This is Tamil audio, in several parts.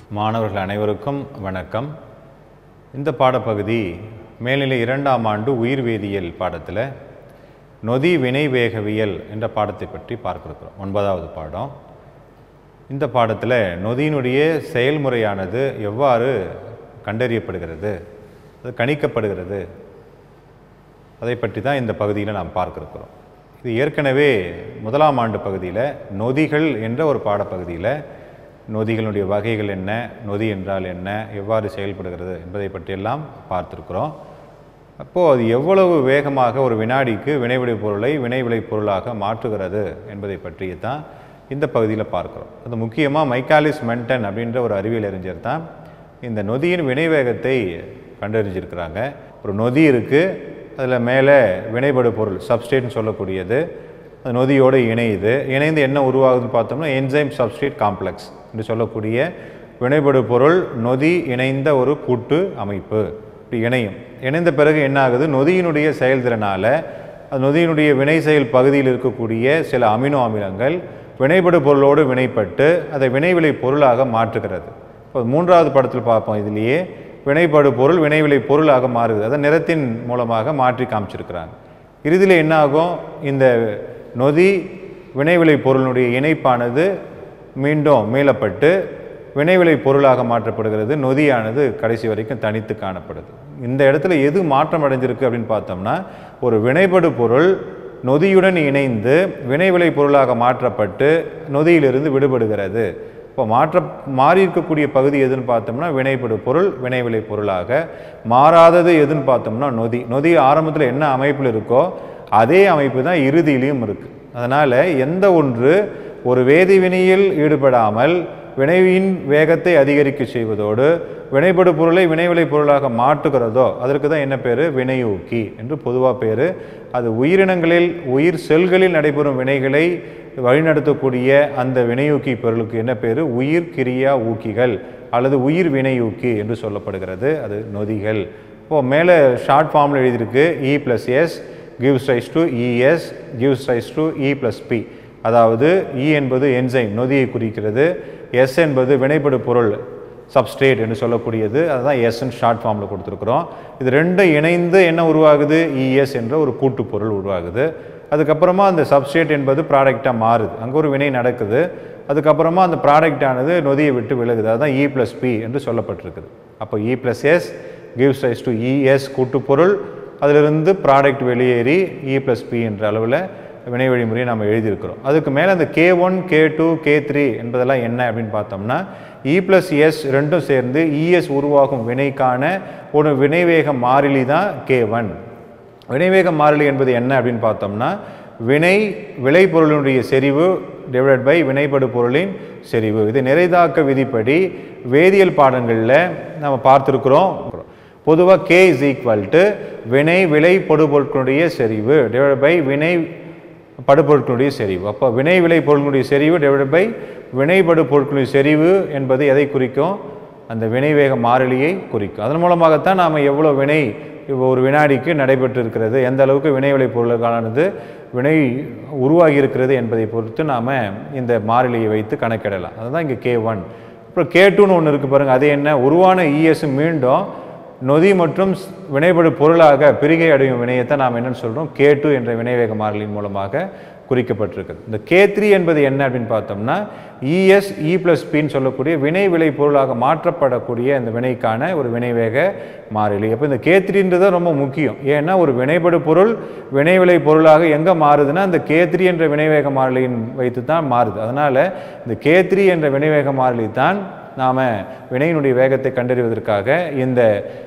மாணவர்கள் அனைவருக்கும் வணக்கம் இந்த பாடப்பகுதி மேல்நிலை இரண்டாம் ஆண்டு உயிர்வேதியியல் பாடத்தில் நொதி வினை வேகவியல் என்ற பாடத்தை பற்றி பார்க்க இருக்கிறோம் ஒன்பதாவது பாடம் இந்த பாடத்தில் நொதியினுடைய செயல்முறையானது எவ்வாறு கண்டறியப்படுகிறது அது கணிக்கப்படுகிறது அதை பற்றி தான் இந்த பகுதியில் நாம் பார்க்க இருக்கிறோம் இது ஏற்கனவே முதலாம் ஆண்டு பகுதியில் நொதிகள் என்ற ஒரு பாடப்பகுதியில் நொதிகளுடைய வகைகள் என்ன நொதி என்றால் என்ன எவ்வாறு செயல்படுகிறது என்பதை பற்றியெல்லாம் பார்த்துருக்குறோம் அப்போது அது எவ்வளவு வேகமாக ஒரு வினாடிக்கு வினைவிடை பொருளை வினைவிளை பொருளாக மாற்றுகிறது என்பதை பற்றி தான் இந்த பகுதியில் பார்க்குறோம் அது முக்கியமாக மைக்காலிஸ் மென்டன் அப்படின்ற ஒரு அறிவியல் அறிஞர் தான் இந்த நொதியின் வினை வேகத்தை கண்டறிஞ்சிருக்கிறாங்க ஒரு நொதி இருக்குது அதில் மேலே வினைபடு பொருள் சப்ஸ்டேட்னு சொல்லக்கூடியது அது நொதியோடு இணையுது இணைந்து என்ன உருவாகுதுன்னு பார்த்தோம்னா என்சைம் சப்ஸ்டேட் காம்ப்ளெக்ஸ் என்று சொல்லக்கூடிய வினைபடு பொருள் நொதி இணைந்த ஒரு கூட்டு அமைப்பு இப்படி இணையும் இணைந்த பிறகு என்ன ஆகுது நொதியினுடைய செயல்திறனால் அது நொதியினுடைய வினை செயல் பகுதியில் இருக்கக்கூடிய சில அமினோ அமிலங்கள் வினைபடு பொருளோடு வினைப்பட்டு அதை வினைவிலை பொருளாக மாற்றுகிறது இப்போ மூன்றாவது படத்தில் பார்ப்போம் இதுலேயே வினைபடு பொருள் வினைவிலை பொருளாக மாறுது அதை நிறத்தின் மூலமாக மாற்றி காமிச்சிருக்கிறாங்க இறுதியில் என்ன ஆகும் இந்த நொதி வினைவிலை பொருளினுடைய இணைப்பானது மீண்டும் மீளப்பட்டு வினைவிலை பொருளாக மாற்றப்படுகிறது நொதியானது கடைசி வரைக்கும் தனித்து காணப்படுது இந்த இடத்துல எது மாற்றம் அடைஞ்சிருக்கு அப்படின்னு பார்த்தோம்னா ஒரு வினைபடு பொருள் நொதியுடன் இணைந்து வினைவிலை பொருளாக மாற்றப்பட்டு நொதியிலிருந்து விடுபடுகிறது இப்போ மாற்ற மாறி இருக்கக்கூடிய பகுதி எதுன்னு பார்த்தோம்னா வினைபடு பொருள் வினைவிலை பொருளாக மாறாதது எதுன்னு பார்த்தோம்னா நொதி நொதி ஆரம்பத்தில் என்ன அமைப்பில் இருக்கோ அதே அமைப்பு தான் இறுதியிலையும் இருக்குது அதனால் எந்த ஒன்று ஒரு வேதிவினையில் ஈடுபடாமல் வினைவின் வேகத்தை அதிகரிக்க செய்வதோடு வினைபடு பொருளை வினைவிலை பொருளாக மாற்றுகிறதோ அதற்கு தான் என்ன பேர் வினையூக்கி என்று பொதுவாக பேர் அது உயிரினங்களில் உயிர் செல்களில் நடைபெறும் வினைகளை வழிநடத்தக்கூடிய அந்த வினையூக்கி பொருளுக்கு என்ன பேர் உயிர் கிரியா ஊக்கிகள் அல்லது உயிர் வினையூக்கி என்று சொல்லப்படுகிறது அது நொதிகள் இப்போது மேலே ஷார்ட் ஃபார்மில் எழுதியிருக்கு E plus S gives rise to ES gives rise to E plus P அதாவது இ என்பது என்சைம் நொதியை குறிக்கிறது எஸ் என்பது வினைபடு பொருள் சப்ஸ்ட்ரேட் என்று சொல்லக்கூடியது அதுதான் எஸ்ன்னு ஷார்ட் ஃபார்மில் கொடுத்துருக்குறோம் இது ரெண்டும் இணைந்து என்ன உருவாகுது இஎஸ் என்ற ஒரு கூட்டு பொருள் உருவாகுது அதுக்கப்புறமா அந்த சப்ஸ்ட்ரேட் என்பது ப்ராடக்டாக மாறுது அங்கே ஒரு வினை நடக்குது அதுக்கப்புறமா அந்த ப்ராடக்டானது நொதியை விட்டு விலகுது அதுதான் இ ப்ளஸ் பி என்று சொல்லப்பட்டிருக்குது அப்போ E plus S gives rise to ES கூட்டுப்பொருள் அதிலிருந்து ப்ராடக்ட் வெளியேறி இ ப்ளஸ் பி என்ற அளவில் வினை வழிமுறையை நம்ம எழுதியிருக்கிறோம் அதுக்கு மேலே அந்த K one K two K three என்பதெல்லாம் என்ன அப்படின்னு பார்த்தோம்னா இ ப்ளஸ் எஸ் ரெண்டும் சேர்ந்து இஎஸ் உருவாகும் வினைக்கான ஒரு வினைவேக மாறிலி தான் கே ஒன் வினைவேக மாறிலி என்பது என்ன அப்படின்னு பார்த்தோம்னா வினை விளைபொருளினுடைய செறிவு டிவைட் பை வினைபடு பொருளின் செறிவு இது நிறைதாக்க விதிப்படி வேதியியல் பாடங்களில் நம்ம பார்த்துருக்குறோம் பொதுவாக கே இஸ் ஈக்குவல் டு வினை விளை பொருட்களுடைய செறிவு டிவைட் பை வினை படுபொருட்களுடைய செறிவு அப்போ வினை விளை பொருட்களுடைய செறிவு டிவைட் பை வினைபடு பொருட்களுடைய செறிவு என்பது எதை குறிக்கும் அந்த வினைவேக மாறிலியை குறிக்கும் அதன் மூலமாகத்தான் நாம் எவ்வளோ வினை ஒரு வினாடிக்கு நடைபெற்று இருக்கிறது எந்த அளவுக்கு வினை விளை பொருளுக்கானது வினை உருவாகி இருக்கிறது என்பதை பொறுத்து நாம் இந்த மாறிலியை வைத்து கணக்கிடலாம் அதுதான் இங்கே கே ஒன் அப்புறம் கே டூன்னு ஒன்று இருக்குது பாருங்கள் அது என்ன உருவான இஎஸ் மீண்டும் நொதி மற்றும் வினைபடு பொருளாக பிரிகை அடையும் வினையத்தை நாம் என்னென்னு சொல்கிறோம் கே டூ என்ற வினைவேக மாறிலியின் மூலமாக குறிக்கப்பட்டிருக்குது இந்த கே த்ரீ என்பது என்ன அப்படின்னு பார்த்தோம்னா இஎஸ் இ ப்ளஸ் பின்னு சொல்லக்கூடிய வினை விலை பொருளாக மாற்றப்படக்கூடிய இந்த வினைக்கான ஒரு வினைவேக மாறிலி அப்போ இந்த கே த்ரீன்றது ரொம்ப முக்கியம் ஏன்னா ஒரு வினைபடு பொருள் வினைவிலை பொருளாக எங்கே மாறுதுன்னா இந்த கே த்ரீ என்ற வினைவேக மாறிலியின் வைத்து தான் மாறுது அதனால் இந்த கே த்ரீ என்ற வினைவேக மாறிலி தான் நாம் வினையினுடைய வேகத்தை கண்டறிவதற்காக இந்த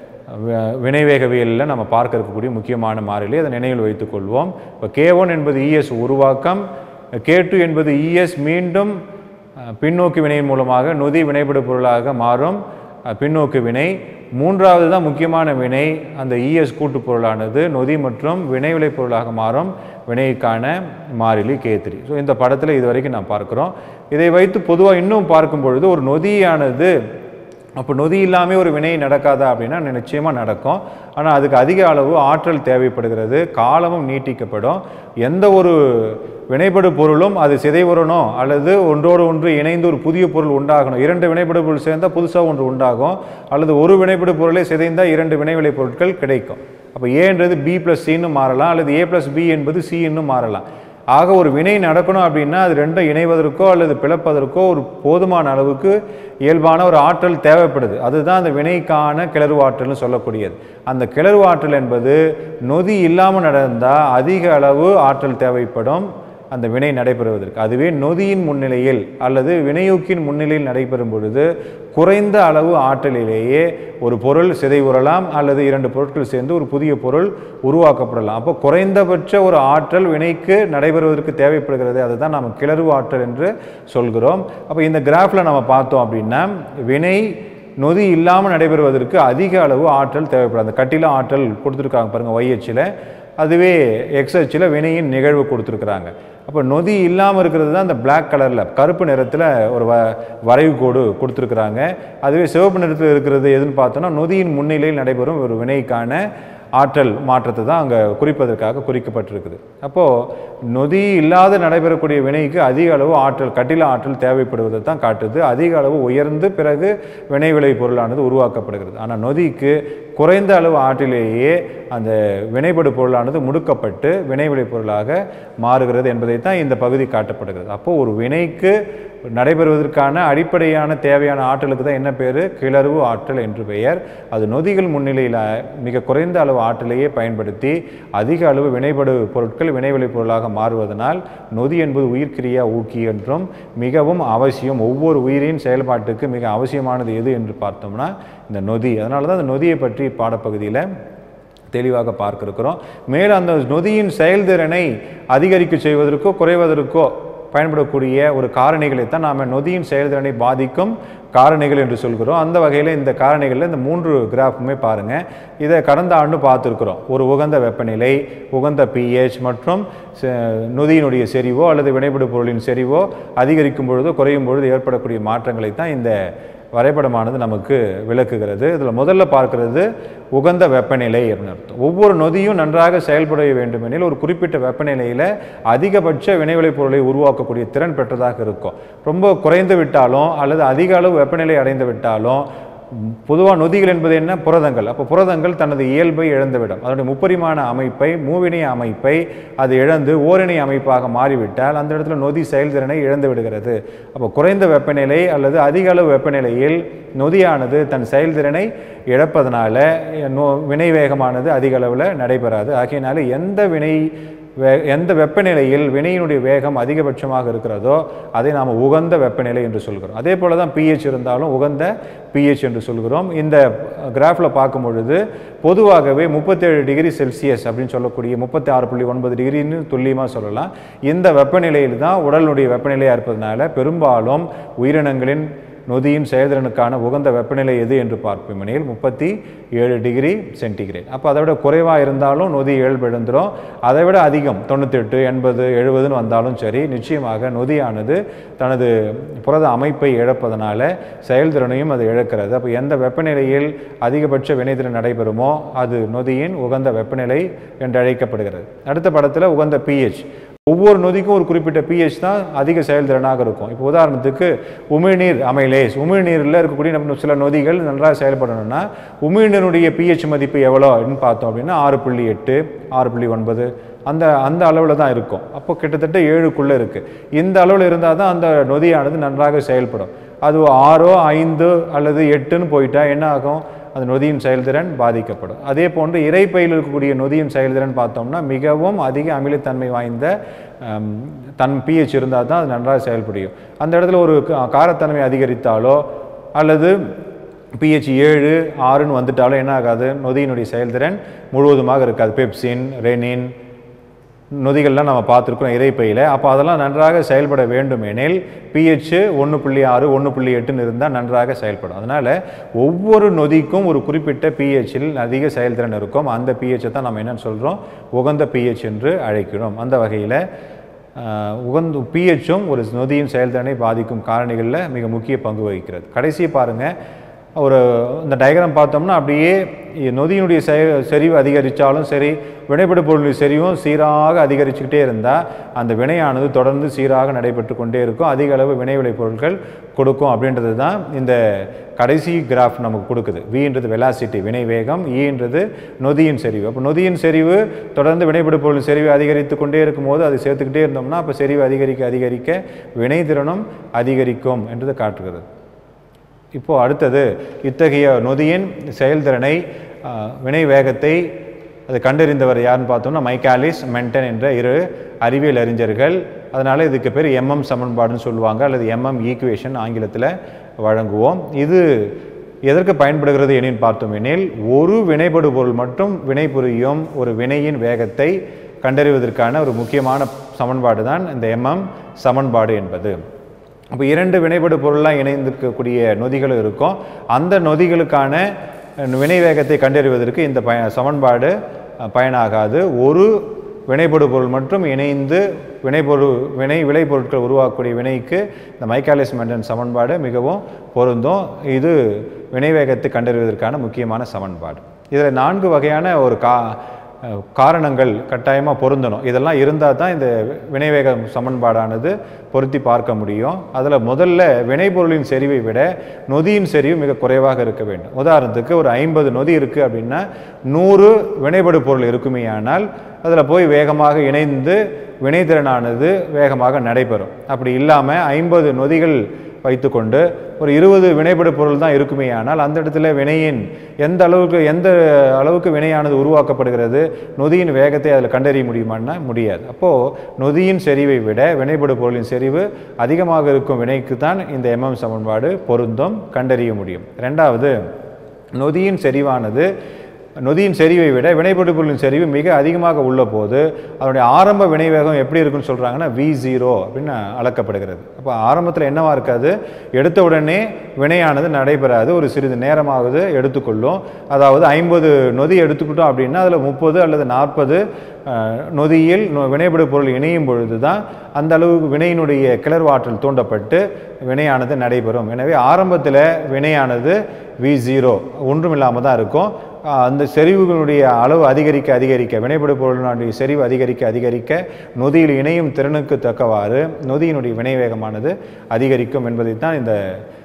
வினைவேகவியலில் நம்ம பார்க்க இருக்கக்கூடிய முக்கியமான மாறிலி அதை நினைவில் வைத்துக்கொள்வோம் இப்போ கே ஒன் என்பது இஎஸ் உருவாக்கம் கே டூ என்பது இஎஸ் மீண்டும் பின்னோக்கு வினையின் மூலமாக நொதி வினைபடு பொருளாக மாறும் பின்னோக்கு வினை மூன்றாவது தான் முக்கியமான வினை அந்த இஎஸ் கூட்டு பொருளானது நொதி மற்றும் வினைவிலை பொருளாக மாறும் வினைக்கான மாறிலி கே த்ரீ ஸோ இந்த படத்தில் இது வரைக்கும் நான் பார்க்குறோம் இதை வைத்து பொதுவாக இன்னும் பார்க்கும் பொழுது ஒரு நொதியானது அப்போ நொதி இல்லாமல் ஒரு வினை நடக்காதா அப்படின்னா நிச்சயமாக நடக்கும் ஆனால் அதுக்கு அதிக அளவு ஆற்றல் தேவைப்படுகிறது காலமும் நீட்டிக்கப்படும் எந்த ஒரு வினைபடு பொருளும் அது சிதைவுறணும் அல்லது ஒன்றோடு ஒன்று இணைந்து ஒரு புதிய பொருள் உண்டாகணும் இரண்டு வினைபடு பொருள் சேர்ந்தால் புதுசாக ஒன்று உண்டாகும் அல்லது ஒரு வினைபடு பொருளே சிதைந்தால் இரண்டு வினைவிலை பொருட்கள் கிடைக்கும் அப்போ ஏன்றது பி ப்ளஸ் சின்னு மாறலாம் அல்லது ஏ ப்ளஸ் பி என்பது சி இன்னும் மாறலாம் ஆக ஒரு வினை நடக்கணும் அப்படின்னா அது ரெண்டும் இணைவதற்கோ அல்லது பிளப்பதற்கோ ஒரு போதுமான அளவுக்கு இயல்பான ஒரு ஆற்றல் தேவைப்படுது அதுதான் அந்த வினைக்கான கிளர்வு ஆற்றல்னு சொல்லக்கூடியது அந்த கிளர்வு ஆற்றல் என்பது நொதி இல்லாமல் நடந்தால் அதிக அளவு ஆற்றல் தேவைப்படும் அந்த வினை நடைபெறுவதற்கு அதுவே நொதியின் முன்னிலையில் அல்லது வினையூக்கின் முன்னிலையில் நடைபெறும் பொழுது குறைந்த அளவு ஆற்றலிலேயே ஒரு பொருள் சிதைவுறலாம் அல்லது இரண்டு பொருட்கள் சேர்ந்து ஒரு புதிய பொருள் உருவாக்கப்படலாம் அப்போ குறைந்தபட்ச ஒரு ஆற்றல் வினைக்கு நடைபெறுவதற்கு தேவைப்படுகிறது அதுதான் நம்ம கிளர்வு ஆற்றல் என்று சொல்கிறோம் அப்போ இந்த கிராஃபில் நம்ம பார்த்தோம் அப்படின்னா வினை நொதி இல்லாமல் நடைபெறுவதற்கு அதிக அளவு ஆற்றல் தேவைப்படும் அந்த கட்டில ஆற்றல் கொடுத்துருக்காங்க பாருங்கள் ஒய்ஹெச்சில் அதுவே எக்ஸ்ஹெச்சில் வினையின் நிகழ்வு கொடுத்துருக்குறாங்க அப்போ நொதி இல்லாமல் இருக்கிறது தான் அந்த பிளாக் கலரில் கருப்பு நிறத்தில் ஒரு வ வரைவு கோடு கொடுத்துருக்குறாங்க அதுவே சிவப்பு நிறத்தில் இருக்கிறது எதுன்னு பார்த்தோன்னா நொதியின் முன்னிலையில் நடைபெறும் ஒரு வினைக்கான ஆற்றல் மாற்றத்தை தான் அங்கே குறிப்பதற்காக குறிக்கப்பட்டிருக்குது அப்போது நொதி இல்லாத நடைபெறக்கூடிய வினைக்கு அதிக அளவு ஆற்றல் கட்டில ஆற்றல் தேவைப்படுவதை தான் காட்டுது அதிக அளவு உயர்ந்து பிறகு வினை விளை பொருளானது உருவாக்கப்படுகிறது ஆனால் நொதிக்கு குறைந்த அளவு ஆற்றிலேயே அந்த வினைபடு பொருளானது முடுக்கப்பட்டு வினை விளை பொருளாக மாறுகிறது என்பதை தான் இந்த பகுதி காட்டப்படுகிறது அப்போது ஒரு வினைக்கு நடைபெறுவதற்கான அடிப்படையான தேவையான ஆற்றலுக்கு தான் என்ன பேர் கிளர்வு ஆற்றல் என்று பெயர் அது நொதிகள் முன்னிலையில் மிக குறைந்த அளவு ஆற்றலையே பயன்படுத்தி அதிக அளவு வினைபடு பொருட்கள் வினைவிளை பொருளாக மாறுவதனால் நொதி என்பது உயிர்க்கிரியா ஊக்கி என்றும் மிகவும் அவசியம் ஒவ்வொரு உயிரின் செயல்பாட்டுக்கு மிக அவசியமானது எது என்று பார்த்தோம்னா இந்த நொதி அதனால தான் அந்த நொதியை பற்றி பாடப்பகுதியில் தெளிவாக பார்க்க இருக்கிறோம் மேலும் அந்த நொதியின் செயல்திறனை அதிகரிக்க செய்வதற்கோ குறைவதற்கோ பயன்படக்கூடிய ஒரு காரணிகளை தான் நாம் நொதியின் செயல்திறனை பாதிக்கும் காரணிகள் என்று சொல்கிறோம் அந்த வகையில் இந்த காரணிகளில் இந்த மூன்று கிராஃபுமே பாருங்கள் இதை கடந்த ஆண்டு பார்த்துருக்குறோம் ஒரு உகந்த வெப்பநிலை உகந்த பிஹெச் மற்றும் ச- நொதியினுடைய செறிவோ அல்லது வினைபடு பொருளின் செறிவோ அதிகரிக்கும் பொழுதோ குறையும் பொழுது ஏற்படக்கூடிய மாற்றங்களை தான் இந்த வரைபடமானது நமக்கு விளக்குகிறது இதில் முதல்ல பார்க்கிறது உகந்த வெப்பநிலை அப்படின்னு அர்த்தம் ஒவ்வொரு நொதியும் நன்றாக செயல்பட வேண்டுமெனில் ஒரு குறிப்பிட்ட வெப்பநிலையில் அதிகபட்ச வினைவிளைப் பொருளை உருவாக்கக்கூடிய திறன் பெற்றதாக இருக்கும் ரொம்ப குறைந்து விட்டாலும் அல்லது அதிக அளவு வெப்பநிலை அடைந்து விட்டாலும் பொதுவாக நொதிகள் என்பது என்ன புரதங்கள் அப்போ புரதங்கள் தனது இயல்பை இழந்துவிடும் அதனுடைய முப்பரிமாண அமைப்பை மூவினை அமைப்பை அது இழந்து ஓரிணை அமைப்பாக மாறிவிட்டால் அந்த இடத்துல நொதி செயல்திறனை இழந்து விடுகிறது அப்போ குறைந்த வெப்பநிலை அல்லது அதிக அளவு வெப்பநிலையில் நொதியானது தன் செயல்திறனை இழப்பதனால நோ வினை வேகமானது அதிக அளவில் நடைபெறாது ஆகையினால எந்த வினை வே எந்த வெப்பநிலையில் வினையினுடைய வேகம் அதிகபட்சமாக இருக்கிறதோ அதை நாம் உகந்த வெப்பநிலை என்று சொல்கிறோம் அதே போல தான் pH இருந்தாலும் உகந்த pH என்று சொல்கிறோம் இந்த கிராஃபில் பார்க்கும் பொழுது பொதுவாகவே முப்பத்தேழு டிகிரி செல்சியஸ் அப்படின்னு சொல்லக்கூடிய முப்பத்தி ஆறு புள்ளி ஒன்பது டிகிரின்னு துல்லியமாக சொல்லலாம் இந்த வெப்பநிலையில் தான் உடலுடைய வெப்பநிலையாக இருப்பதனால பெரும்பாலும் உயிரினங்களின் நொதியின் செயல்திறனுக்கான உகந்த வெப்பநிலை எது என்று பார்ப்போமெனில் முப்பத்தி ஏழு டிகிரி சென்டிகிரேட் அப்போ அதை விட குறைவாக இருந்தாலும் நொதி இயல்பு எழுந்துரும் அதை விட அதிகம் தொண்ணூத்தெட்டு எண்பது எழுபதுன்னு வந்தாலும் சரி நிச்சயமாக நொதியானது தனது புரத அமைப்பை இழப்பதனால செயல்திறனையும் அது இழக்கிறது அப்போ எந்த வெப்பநிலையில் அதிகபட்ச வினைத்திறன் நடைபெறுமோ அது நொதியின் உகந்த வெப்பநிலை என்று அழைக்கப்படுகிறது அடுத்த படத்தில் உகந்த pH ஒவ்வொரு நொதிக்கும் ஒரு குறிப்பிட்ட pH தான் அதிக செயல்திறனாக இருக்கும் இப்போ உதாரணத்துக்கு உமிழ்நீர் அமைலேஸ் உமிழ்நீரில் இருக்கக்கூடிய நம்ம சில நொதிகள் நன்றாக செயல்படணும்னா உமிழ்நீருடைய pH மதிப்பு எவ்வளோ அப்படின்னு பார்த்தோம் அப்படின்னா ஆறு புள்ளி எட்டு ஆறு புள்ளி ஒன்பது அந்த அந்த அளவில் தான் இருக்கும் அப்போ கிட்டத்தட்ட ஏழுக்குள்ளே இருக்குது இந்த அளவில் இருந்தால் தான் அந்த நொதியானது நன்றாக செயல்படும் அது ஆறோ ஐந்து அல்லது எட்டுன்னு போயிட்டா என்ன ஆகும் அந்த நொதியின் செயல்திறன் பாதிக்கப்படும் அதே போன்று இறைப்பையில் இருக்கக்கூடிய நொதியின் செயல்திறன் பார்த்தோம்னா மிகவும் அதிக அமிலத்தன்மை வாய்ந்த ஹம், தன் pH இருந்தால் தான் அது நன்றாக செயல்படும் அந்த இடத்துல ஒரு கா- காரத்தன்மை அதிகரித்தாலோ அல்லது pH ஏழு ஆறுன்னு வந்துட்டாலோ என்ன ஆகாது நொதியினுடைய செயல்திறன் முழுவதுமாக இருக்காது பெப்சின் ரெனின் நொதிகள்லாம் நம்ம பார்த்துருக்கோம் இறைப்பையில் அப்போ அதெல்லாம் நன்றாக செயல்பட வேண்டுமெனில் pH ஒன்று புள்ளி ஆறு ஒன்று புள்ளி எட்டுன்னு இருந்தால் நன்றாக செயல்படும் அதனால் ஒவ்வொரு நொதிக்கும் ஒரு குறிப்பிட்ட pH-இல் அதிக செயல்திறன் இருக்கும் அந்த pH-ஐ தான் நம்ம என்னன்னு சொல்கிறோம் உகந்த pH என்று அழைக்கிறோம் அந்த வகையில் உகந்த pH-உம் ஒரு நொதியின் செயல்திறனை பாதிக்கும் காரணிகளில் மிக முக்கிய பங்கு வகிக்கிறது கடைசி பாருங்கள் ஒரு இந்த டயக்ராம் பார்த்தோம்னா அப்படியே நொதியினுடைய செ செறிவு அதிகரித்தாலும் சரி வினைபடு பொருளுடைய செறிவும் சீராக அதிகரிச்சுக்கிட்டே இருந்தால் அந்த வினையானது தொடர்ந்து சீராக நடைபெற்று கொண்டே இருக்கும் அதிக அளவு வினை விளை பொருட்கள் கொடுக்கும் அப்படின்றது தான் இந்த கடைசி கிராஃப் நமக்கு கொடுக்குது வின்றது வெலாசிட்டி வினை வேகம் ஈன்றது நொதியின் செறிவு அப்போ நொதியின் செறிவு தொடர்ந்து வினைபடு பொருள் செறிவு அதிகரித்து கொண்டே இருக்கும்போது அது சேர்த்துக்கிட்டே இருந்தோம்னா அப்போ செறிவு அதிகரிக்க அதிகரிக்க வினைத்திறனும் அதிகரிக்கும் என்றது காட்டுகிறது இப்போது அடுத்தது இத்தகைய நொதியின் செயல்திறனை ஆ, வினை வேகத்தை அது கண்டறிந்தவர் யாருன்னு பார்த்தோம்னா மைக்காலிஸ் மென்டன் என்ற இரு அறிவியல் அறிஞர்கள் அதனால் இதுக்கு பேர் எம்எம் சமன்பாடுன்னு சொல்லுவாங்க அல்லது எம்எம் ஈக்குவேஷன் ஆங்கிலத்தில் வழங்குவோம் இது எதற்கு பயன்படுகிறது எனின்னு பார்த்தோம் எனில் ஒரு வினைபடு பொருள் மட்டும் வினைபுரியும் ஒரு வினையின் வேகத்தை கண்டறிவதற்கான ஒரு முக்கியமான சமன்பாடு தான் இந்த எம்எம் சமன்பாடு என்பது அப்போ இரண்டு வினைபடு பொருளாக இணைந்திருக்கக்கூடிய நொதிகளும் இருக்கும் அந்த நொதிகளுக்கான வினை வேகத்தை கண்டறிவதற்கு இந்த பய சமன்பாடு அஹ், பயனாகாது ஒரு வினைபடு பொருள் மட்டும் இணைந்து வினைபொருள் வினை விளைபொருட்கள் உருவாக்கக்கூடிய வினைக்கு இந்த மைக்காலிஸ் மென்டன் சமன்பாடு மிகவும் பொருந்தும் இது வினை வேகத்தை கண்டறிவதற்கான முக்கியமான சமன்பாடு இதில் நான்கு வகையான ஒரு கா அஹ், காரணங்கள் கட்டாயமாக பொருந்தணும் இதெல்லாம் இருந்தால் தான் இந்த வினைவேக சமன்பாடானது பொருத்தி பார்க்க முடியும் அதில் முதல்ல வினைபொருளின் செறிவை விட நொதியின் செறிவு மிக குறைவாக இருக்க வேண்டும் உதாரணத்துக்கு ஒரு ஐம்பது நொதி இருக்குது அப்படின்னா நூறு வினைபடு பொருள் இருக்குமேயானால் அதில் போய் வேகமாக இணைந்து வினைத்திறனானது வேகமாக நடைபெறும் அப்படி இல்லாமல் ஐம்பது நொதிகள் வைத்துக்கொண்டு ஒரு இருபது வினைபடு பொருள் தான் இருக்குமே ஆனால் அந்த இடத்துல வினையின் எந்த அளவுக்கு எந்த அளவுக்கு வினையானது உருவாக்கப்படுகிறது நொதியின் வேகத்தை அதில் கண்டறிய முடியுமான்னா முடியாது அப்போது நொதியின் செறிவை விட வினைபடு பொருளின் செறிவு அதிகமாக இருக்கும் வினைக்கு தான் இந்த எம்எம் சமன்பாடு பொருந்தும் கண்டறிய முடியும் ரெண்டாவது நொதியின் செறிவானது நொதியின் செறிவை விட வினைபடு பொருளின் செறிவு மிக அதிகமாக உள்ள போது அதனுடைய ஆரம்ப வினைவேகம் எப்படி இருக்குன்னு சொல்கிறாங்கன்னா வி ஜீரோ அப்படின்னு அளக்கப்படுகிறது அப்போ ஆரம்பத்தில் என்னவா இருக்காது எடுத்த உடனே வினையானது நடைபெறாது ஒரு சிறிது நேரமாவது எடுத்துக்கொள்ளும் அதாவது ஐம்பது நொதி எடுத்துக்கிட்டோம் அப்படின்னா அதில் முப்பது அல்லது நாற்பது நொதியில் நொ- வினைபடு பொருள் இணையும் பொழுது தான் அந்த அளவுக்கு வினையினுடைய கிளர்வாற்றல் தூண்டப்பட்டு வினையானது நடைபெறும் எனவே ஆரம்பத்தில் வினையானது வி ஜீரோ ஒன்றும் இல்லாமல் தான் இருக்கும் ஆஹ் அந்த செறிவுகளுடைய அளவு அதிகரிக்க அதிகரிக்க வினைபடு பொருளினுடைய செறிவு அதிகரிக்க அதிகரிக்க நொதியில் இணையும் திறனுக்கு தக்கவாறு நொதியினுடைய வினைவேகமானது அதிகரிக்கும் என்பதைத்தான் இந்த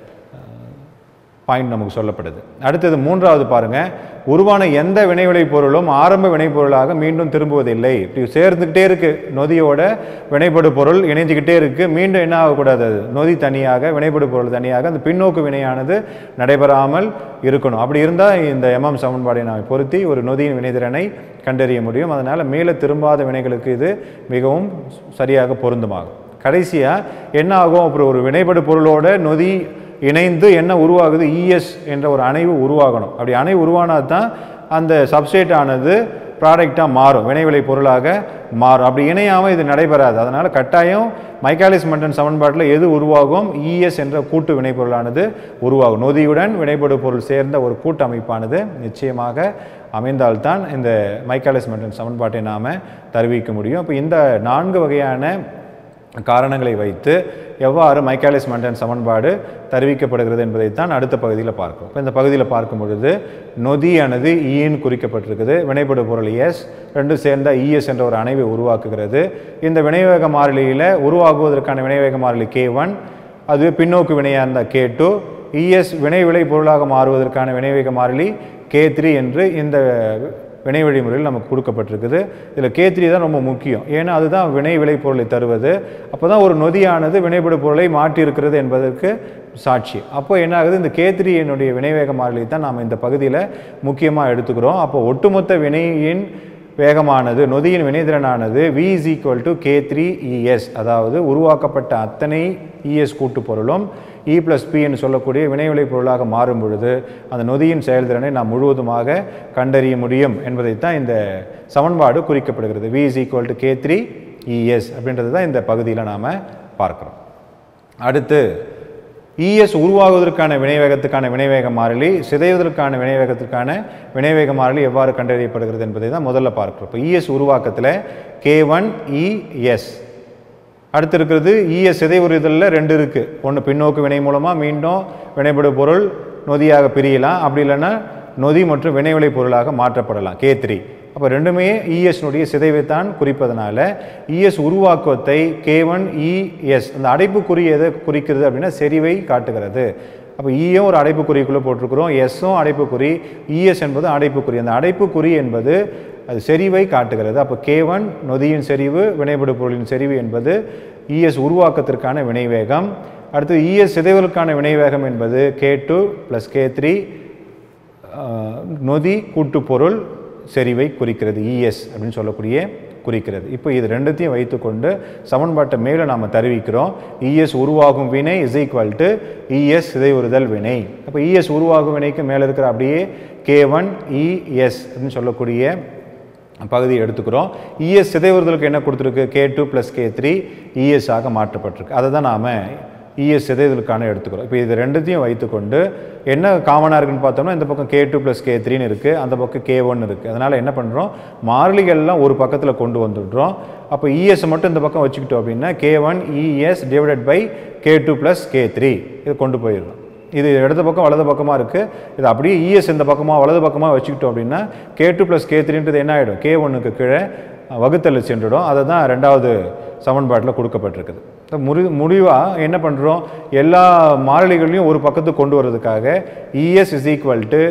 பாயிண்ட் நமக்கு சொல்லப்படுது அடுத்தது மூன்றாவது பாருங்க உருவான எந்த வினைவிளை பொருளும் ஆரம்ப வினைப்பொருளாக மீண்டும் திரும்புவதில்லை இப்படி சேர்ந்துக்கிட்டே இருக்கு நொதியோட வினைப்படு பொருள் இணைஞ்சுக்கிட்டே இருக்கு மீண்டும் என்ன ஆகக்கூடாது அது நொதி தனியாக வினைப்படு பொருள் தனியாக அந்த பின்னோக்கு வினையானது நடைபெறாமல் இருக்கணும் அப்படி இருந்தால் இந்த எம்எம் சமன்பாடை நாம் பொருத்தி ஒரு நொதியின் வினைத்திறனை கண்டறிய முடியும் அதனால் மேலே திரும்பாத வினைகளுக்கு இது மிகவும் சரியாக பொருந்துமாகும் கடைசியாக என்ன ஆகும் அப்புறம் ஒரு வினைப்படு பொருளோட நொதி இணைந்து என்ன உருவாகுது இஎஸ் என்ற ஒரு அணைவு உருவாகணும் அப்படி அணை உருவானால் தான் அந்த சப்ஸ்டேட் ஆனது ப்ராடக்டாக மாறும் வினைவிளை பொருளாக மாறும் அப்படி இணையாமல் இது நடைபெறாது அதனால் கட்டாயம் மைக்காலிஸ் மென்டன் சமன்பாட்டில் எது உருவாகும் இஎஸ் என்ற கூட்டு வினைப்பொருளானது உருவாகும் நொதியுடன் வினைப்படு பொருள் சேர்ந்த ஒரு கூட்டு அமைப்பானது நிச்சயமாக அமைந்தால்தான் இந்த மைக்காலிஸ் மென்டன் சமன்பாட்டை நாம் தருவிக்க முடியும் இப்போ இந்த நான்கு வகையான காரணங்களை வைத்து எவ்வாறு மைக்காலிஸ் மென்டன் சமன்பாடு தருவிக்கப்படுகிறது என்பதைத்தான் அடுத்த பகுதியில் பார்க்கிறோம் இப்போ இந்த பகுதியில் பார்க்கும் பொழுது நொதியானது ஈன்னு குறிக்கப்பட்டிருக்குது வினைப்படு பொருள் எஸ் ரெண்டும் சேர்ந்த இஎஸ் என்ற ஒரு அணைவை உருவாக்குகிறது இந்த வினைவேக மாறிலியில் உருவாகுவதற்கான வினைவேக மாறிலி கே ஒன் அதுவே பின்னோக்கு வினையாக இருந்தால் கே டூ இஎஸ் வினை விளை பொருளாக மாறுவதற்கான வினைவேக மாறிலி கே த்ரீ என்று இந்த வினை வழிமுறையில் நமக்கு கொடுக்கப்பட்டிருக்குது இதில் கே த்ரீ தான் ரொம்ப முக்கியம் ஏன்னா அதுதான் வினை விளை பொருளை தருவது அப்போ தான் ஒரு நொதியானது வினைபடு பொருளை மாற்றி இருக்கிறது என்பதற்கு சாட்சி அப்போ என்ன ஆகுது இந்த கே த்ரீ என்னுடைய வினைவேக மாறிலி தான் நாம் இந்த பகுதியில் முக்கியமாக எடுத்துக்கிறோம் அப்போ ஒட்டுமொத்த வினையின் வேகமானது நொதியின் வினைத்திறனானது v is equal to K three ES அதாவது உருவாக்கப்பட்ட அத்தனை இஎஸ் கூட்டு பொருளும் இ ப்ளஸ் பின்னு சொல்லக்கூடிய வினைவிளை பொருளாக மாறும் பொழுது அந்த நொதியின் செயல்திறனை நாம் முழுவதுமாக கண்டறிய முடியும் என்பதைத்தான் இந்த சமன்பாடு குறிக்கப்படுகிறது v is equal to K three ES அப்படின்றது தான் இந்த பகுதியில் நாம் பார்க்குறோம் அடுத்து இஎஸ் உருவாகுவதற்கான வினைவேகத்துக்கான வினைவேக மாறிலி சிதைவதற்கான வினைவேகத்திற்கான வினைவேக மாறிலி எவ்வாறு கண்டறியப்படுகிறது என்பதை தான் முதல்ல பார்க்கிறோம் இப்போ இஎஸ் உருவாக்கத்தில் கே ஒன் இஎஸ் அடுத்து இருக்கிறது இஎஸ் சிதைவுறுதலில் ரெண்டு இருக்குது ஒன்று பின்னோக்கு வினை மூலமாக மீண்டும் வினைபடு பொருள் நொதியாக பிரியலாம் அப்படி இல்லைன்னா நொதி மற்றும் வினைவிளை பொருளாக மாற்றப்படலாம் கே த்ரீ அப்போ ரெண்டுமே இஎஸ்னுடைய சிதைவைத்தான் குறிப்பதனால இஎஸ் உருவாக்கத்தை கே ஒன் இஎஸ் அந்த அடைப்புக்குறி எதை குறிக்கிறது அப்படின்னா செறிவை காட்டுகிறது அப்போ ஈயும் ஒரு அடைப்புக்குறிக்குள்ளே போட்டிருக்கிறோம் எஸ்ஸும் அடைப்புக்குறி இஎஸ் என்பது அடைப்புக்குறி அந்த அடைப்புக்குறி என்பது அது செறிவை காட்டுகிறது அப்போ கே ஒன் நொதியின் செறிவு வினைபடு பொருளின் செறிவு என்பது இஎஸ் உருவாக்கத்திற்கான வினைவேகம் அடுத்து இஎஸ் சிதைவதற்கான வினைவேகம் என்பது K two plus K three நொதி கூட்டுப்பொருள் செறிவை குறிக்கிறது இஎஸ் அப்படின்னு சொல்லக்கூடிய குறிக்கிறது இப்போ இது ரெண்டுத்தையும் வைத்துக்கொண்டு சமன்பாட்டை மேலே நாம் தருவிக்கிறோம் இஎஸ் உருவாகும் வினை இஸ் ஈக்குவல் டு இஎஸ் சிதைவுறுதல் வினை அப்போ இஎஸ் உருவாகும் வினைக்கு மேலே இருக்கிற அப்படியே கே ஒன் இஎஸ் அப்படின்னு சொல்லக்கூடிய பகுதியை எடுத்துக்கிறோம் இஎஸ் சிதைவுறுதலுக்கு என்ன கொடுத்துருக்கு K two plus K three ES ஆக மாற்றப்பட்டிருக்கு அதை தான் நாம் இஎஸ் சிதைதலுக்கான எடுத்துக்கிறோம் இப்போ இது ரெண்டுத்தையும் வைத்துக்கொண்டு என்ன காமனாக இருக்குன்னு பார்த்தோம்னா இந்த பக்கம் கே டூ ப்ளஸ் கே த்ரீன்னு இருக்குது அந்த பக்கம் கே ஒன் இருக்குது அதனால் என்ன பண்ணுறோம் மாறிலிகள்லாம் ஒரு பக்கத்தில் கொண்டு வந்துடுறோம் அப்போ இஎஸ் மட்டும் இந்த பக்கம் வச்சுக்கிட்டோம் அப்படின்னா K one ES divided by K two plus K three இது கொண்டு போயிடலாம் இது இடது பக்கம் வலது பக்கமாக இருக்குது இது அப்படியே இஎஸ் இந்த பக்கமாக வலது பக்கமாக வச்சுக்கிட்டோம் அப்படின்னா கே டூ ப்ளஸ் கே த்ரீன்றது என்ன ஆகிடும் கே ஒன்றுக்கு கீழே வகுத்தல் சென்றுடும் அதை தான் ரெண்டாவது சமன்பாட்டில் கொடுக்கப்பட்டிருக்குது இப்போ முடி முடிவாக என்ன பண்ணுறோம் எல்லா மாறிலிகளையும் ஒரு பக்கத்துக்கு கொண்டு வர்றதுக்காக ES is equal to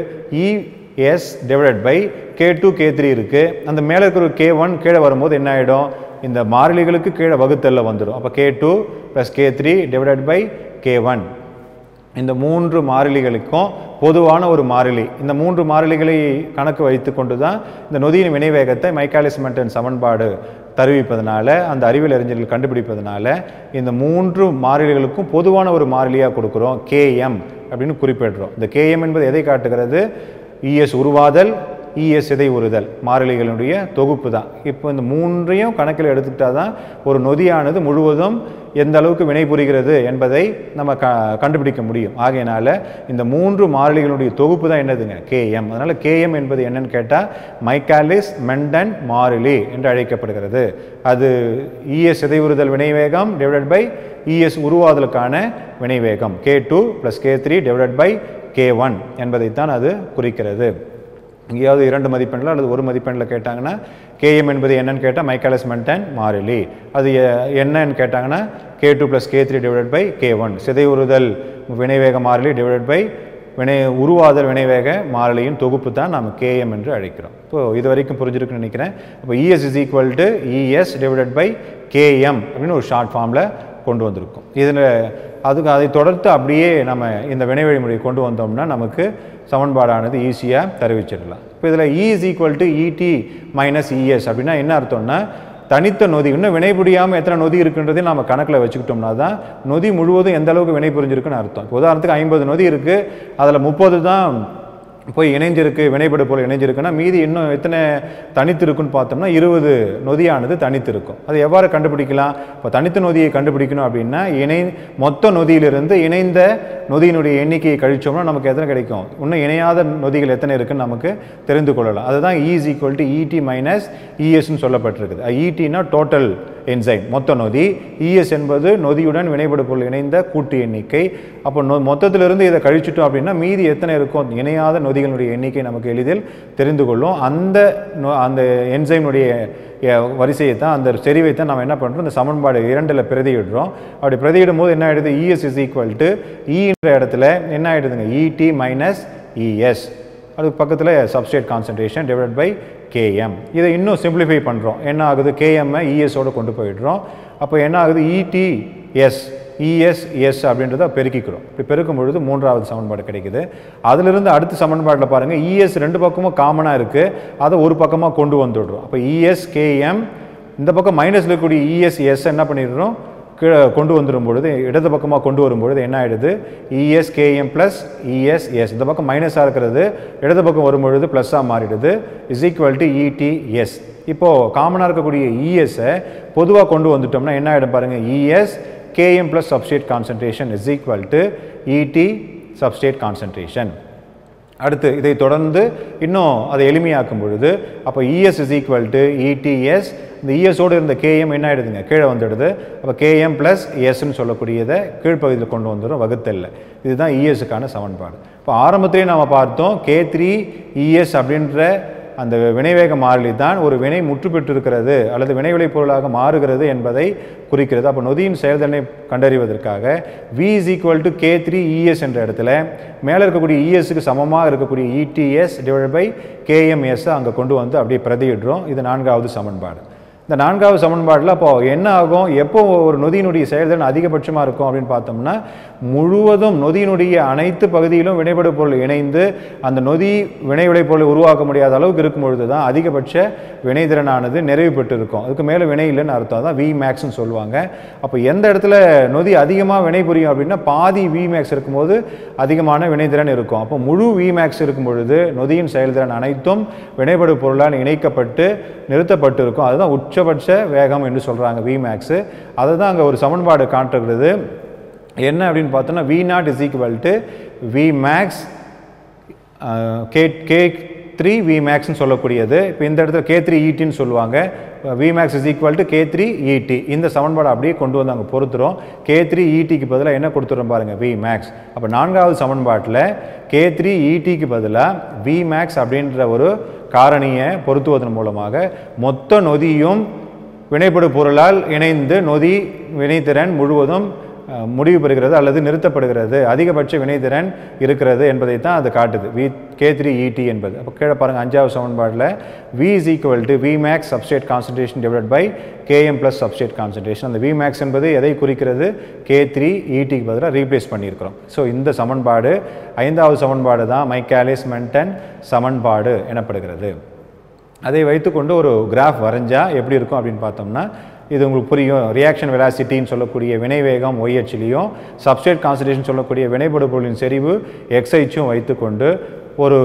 ES divided by K two K three இருக்குது அந்த மேலே இருக்கிற கே ஒன் கீழே வரும்போது என்ன ஆகிடும் இந்த மாறிலிகளுக்கு கீழே வகுத்தலில் வந்துடும் அப்போ K two plus K three divided by K one இந்த மூன்று மாறிலிகளுக்கும் பொதுவான ஒரு மாறிலி இந்த மூன்று மாறிலிகளை கணக்கு வைத்து கொண்டு தான் இந்த நொதியின் வினைவேகத்தை மைக்காலிஸ் மென்டன் சமன்பாடு தருவிப்பதனால அந்த அறிவியல் அறிஞர்கள் கண்டுபிடிப்பதனால இந்த மூன்று மாறிலிகளுக்கும் பொதுவான ஒரு மாறிலியாக கொடுக்குறோம் கேஎம் அப்படின்னு குறிப்பிடுறோம் இந்த கேஎம் என்பது எதை காட்டுகிறது இஎஸ் உருவாதல் இஎஸ் சிதை உறுதல் மாறிலிகளுடைய தொகுப்பு தான் இப்போ இந்த மூன்றையும் கணக்கில் எடுத்துக்கிட்டால் தான் ஒரு நொதியானது முழுவதும் எந்த அளவுக்கு வினை புரிகிறது என்பதை நம்ம க கண்டுபிடிக்க முடியும் ஆகையினால இந்த மூன்று மாறிலிகளுடைய தொகுப்பு தான் என்னதுங்க கேஎம் அதனால் கேஎம் என்பது என்னன்னு கேட்டால் மைக்காலிஸ் மெண்டன் மாறிலி என்று அழைக்கப்படுகிறது அது இஎஸ் சிதைவுறுதல் வினைவேகம் டிவைடட் பை இஎஸ் உருவாதலுக்கான வினைவேகம் K two plus K three divided by K one என்பதைத்தான் அது குறிக்கிறது எங்கேயாவது இரண்டு மதிப்பெண்ணில் அல்லது ஒரு மதிப்பெண்ணில் கேட்டாங்கன்னா கேஎம் என்பது என்னன்னு கேட்டால் மைக்காலஸ் மென்டன் மாறிலி அது எ- என்னன்னு கேட்டாங்கன்னா K two plus K three divided by K one சிதைவுறுதல் வினைவேக மாறிலி டிவைடட் பை வினை உருவாதல் வினைவேக மாறிலியின் தொகுப்பு தான் நாம் கேஎம் என்று அழைக்கிறோம் இப்போ இது வரைக்கும் புரிஞ்சிருக்குன்னு நினைக்கிறேன் இப்போ ES is equal to ES divided by KM அப்படின்னு ஒரு ஷார்ட் ஃபார்மில் கொண்டு வந்திருக்கோம் இதில் அதுக்கு அதை தொடர்ந்து அப்படியே நம்ம இந்த வினை வழிமுறையை கொண்டு வந்தோம்னா நமக்கு சமன்பாடானது ஈஸியாக தெரிவிச்சிடலாம் இப்போ இதில் E is equal to ET minus ES அப்படின்னா என்ன அர்த்தம்னா தனித்த நொதி இன்னும் வினைபுரியாமல் எத்தனை நொதி இருக்குன்றதையும் நம்ம கணக்கில் வச்சுக்கிட்டோம்னா தான் நொதி முழுவதும் எந்த அளவுக்கு வினை புரிஞ்சிருக்குன்னு அர்த்தம் இப்போ உதாரணத்துக்கு ஐம்பது நொதி இருக்குது அதில் முப்பது தான் போய் இணைஞ்சிருக்கு வினைபடு போல் இணைஞ்சிருக்குன்னா மீதி இன்னும் எத்தனை தனித்து இருக்குன்னு பார்த்தோம்னா இருபது நொதியானது தனித்து இருக்கும் அது எவ்வாறு கண்டுபிடிக்கலாம் இப்போ தனித்த நொதியை கண்டுபிடிக்கணும் அப்படின்னா இணை மொத்த நொதியிலிருந்து இணைந்த நொதியினுடைய எண்ணிக்கையை கழிச்சோம்னா நமக்கு எத்தனை கிடைக்கும் இன்னும் இணையாத நொதிகள் எத்தனை இருக்குன்னு நமக்கு தெரிந்து கொள்ளலாம் அதுதான் is equal to ET minus இஎஸ்ன்னு சொல்லப்பட்டிருக்குது இடினா டோட்டல் என்சைம் மொத்த நொதி இஎஸ் என்பது நொதியுடன் வினைபடு பொருள் இணைந்த கூட்டு எண்ணிக்கை அப்போ நொ மொத்தத்திலிருந்து இதை கழிச்சிட்டோம் அப்படின்னா மீதி எத்தனை இருக்கும் இணையாத நொதிகளுடைய எண்ணிக்கை நமக்கு எளிதில் தெரிந்து கொள்ளும் அந்த நொ- அந்த என்சைமுடைய வரிசையை தான் அந்த செறிவை தான் நம்ம என்ன பண்ணுறோம் இந்த சமன்பாடு இரண்டில் பிரதியிடுறோம் அப்படி பிரதியிடும் போது என்ன ஆயிடுது இஎஸ் இஸ் ஈக்குவல் டு இன்ற இடத்துல என்ன ஆயிடுதுங்க இடி மைனஸ் இஎஸ் அதுக்கு பக்கத்தில் substrate concentration divide by KM இதை இன்னும் சிம்பிளிஃபை பண்ணுறோம் என்ன ஆகுது கேஎம்மை இஎஸோடு கொண்டு போயிடுறோம் அப்போ என்ன ஆகுது இடிஎஸ் இஎஸ் எஸ் அப்படின்றத பெருக்கிக்கிறோம் இப்படி பெருக்கும் பொழுது மூன்றாவது சமன்பாடு கிடைக்குது அதிலிருந்து அடுத்த சமன்பாட்டில் பாருங்கள் இஎஸ் ரெண்டு பக்கமும் காமனாக இருக்குது அதை ஒரு பக்கமாக கொண்டு வந்துடுறோம் அப்போ இஎஸ் கேஎம் இந்த பக்கம் மைனஸில் இருக்கக்கூடிய இஎஸ் எஸ் என்ன பண்ணிடுறோம் கீழே கொண்டு வந்துடும் பொழுது இடது பக்கமாக கொண்டு வரும்பொழுது என்ன ஆகிடுது ES KM plus ES S இந்த பக்கம் மைனஸாக இருக்கிறது இடது பக்கம் வரும்பொழுது ப்ளஸ்ஸாக மாறிடுது இஸ் ஈக்குவல் டு இடிஎஸ் இப்போது காமனாக இருக்கக்கூடிய இஎஸ்ஸை பொதுவாக கொண்டு வந்துட்டோம்னா என்ன ஆகிடும் பாருங்கள் ES KM plus substrate concentration is equal to ET substrate concentration அடுத்து இதை தொடர்ந்து இன்னும் அதை எளிமையாக்கும் பொழுது அப்போ ES is equal to ETS இந்த இஎஸோடு இருந்த கேஎம் என்ன ஆயிடுதுங்க கீழே வந்துடுது அப்போ கேஎம் ப்ளஸ் எஸ்ன்னு சொல்லக்கூடியதை கீழ்ப்பகுதியில் கொண்டு வந்துடும் வகுத்தல்ல இதுதான் இஎஸ்ஸுக்கான சமன்பாடு இப்போ ஆரம்பத்திலேயே நம்ம பார்த்தோம் கே த்ரீ இஎஸ் அப்படின்ற அந்த வினைவேக மாறிலி தான் ஒரு வினை முற்று பெற்றிருக்கிறது அல்லது வினை பொருளாக மாறுகிறது என்பதை குறிக்கிறது அப்போ நொதியின் செயல்திறனை கண்டறிவதற்காக v is equal to K three ES என்ற இடத்துல மேலே இருக்கக்கூடிய இஎஸ்க்கு சமமாக இருக்கக்கூடிய இடிஎஸ் டிவைட் பை கேஎம்எஸ் அங்கே கொண்டு வந்து அப்படியே பிரதியிடுறோம் இது நான்காவது சமன்பாடு இந்த நான்காவது சமன்பாட்டில் அப்போ என்ன ஆகும் எப்போ ஒரு நொதியினுடைய செயல்திறன் அதிகபட்சமாக இருக்கும் அப்படின்னு பார்த்தோம்னா முழுவதும் நொதியினுடைய அனைத்து பகுதியிலும் வினைபடு பொருள் இணைந்து அந்த நொதி வினை விளைபொருளை உருவாக்க முடியாத அளவுக்கு இருக்கும் பொழுது தான் அதிகபட்ச வினைதிறனானது நிறைவு பெற்று இருக்கும் அதுக்கு மேலே வினை இல்லைன்னு அர்த்தம் அதான் வி மேக்ஸ்னு சொல்லுவாங்க அப்போ எந்த இடத்துல நொதி அதிகமாக வினை புரியும் அப்படின்னா பாதி வி மேக்ஸ் இருக்கும்போது அதிகமான வினைதிறன் இருக்கும் அப்போ முழு வி மேக்ஸ் இருக்கும் பொழுது நொதியின் செயல்திறன் அனைத்தும் வினைபடு பொருளால் இணைக்கப்பட்டு நிறுத்தப்பட்டு இருக்கும் அதுதான் உச்சபட்ச வேகம் என்று சொல்கிறாங்க வி மேக்ஸு அதை தான் அங்கே ஒரு சமன்பாடு காட்டுகிறது என்ன அப்படின்னு பார்த்தோன்னா V naught is equal to V max K K three V மேக்ஸ்னு சொல்லக்கூடியது இப்போ இந்த இடத்துல கே த்ரீ ஈட்டின்னு சொல்லுவாங்க V max is equal to K three ET இந்த சமன்பாடு அப்படியே கொண்டு வந்து அங்கே பொறுத்துறோம் கே த்ரீ இடிக்கு பதிலாக என்ன கொடுத்துறோம் பாருங்கள் வி மேக்ஸ் அப்போ நான்காவது சமன்பாட்டில் கே த்ரீ இடிக்கு பதிலாக வி மேக்ஸ் அப்படின்ற ஒரு காரணியை பொருத்துவதன் மூலமாக மொத்த நொதியும் வினைப்படு பொருளால் இணைந்து நொதி வினைத்திறன் முழுவதும் அஹ், முடிவு பெறுகிறது அல்லது நிறுத்தப்படுகிறது அதிகபட்ச வினைத்திறன் இருக்கிறது என்பதை தான் அது காட்டுது வி கே த்ரீ இடி என்பது அப்போ கீழே பாருங்கள் அஞ்சாவது சமன்பாட்டில் V is equal to V max substrate concentration divide by KM plus substrate concentration அந்த வி மேக்ஸ் என்பது எதை குறிக்கிறது கே த்ரீ இடிக்கு பதிலாக ரீப்ளேஸ் பண்ணியிருக்கிறோம் ஸோ இந்த சமன்பாடு ஐந்தாவது சமன்பாடு தான் மைக்காலிஸ் மென்டன் சமன்பாடு எனப்படுகிறது அதை வைத்துக்கொண்டு ஒரு கிராஃப் வரைஞ்சா எப்படி இருக்கும் அப்படின்னு பார்த்தோம்னா இது உங்களுக்கு புரியும் ரியாக்ஷன் வெலாசிட்டின்னு சொல்லக்கூடிய வினைவேகம் ஒய் அச்சிலையும் சப்ஸ்டேட் கான்சன்ட்ரேஷன் சொல்லக்கூடிய வினைபடு பொருளின் செறிவு எக்ஸைச்சும் வைத்துக்கொண்டு ஒரு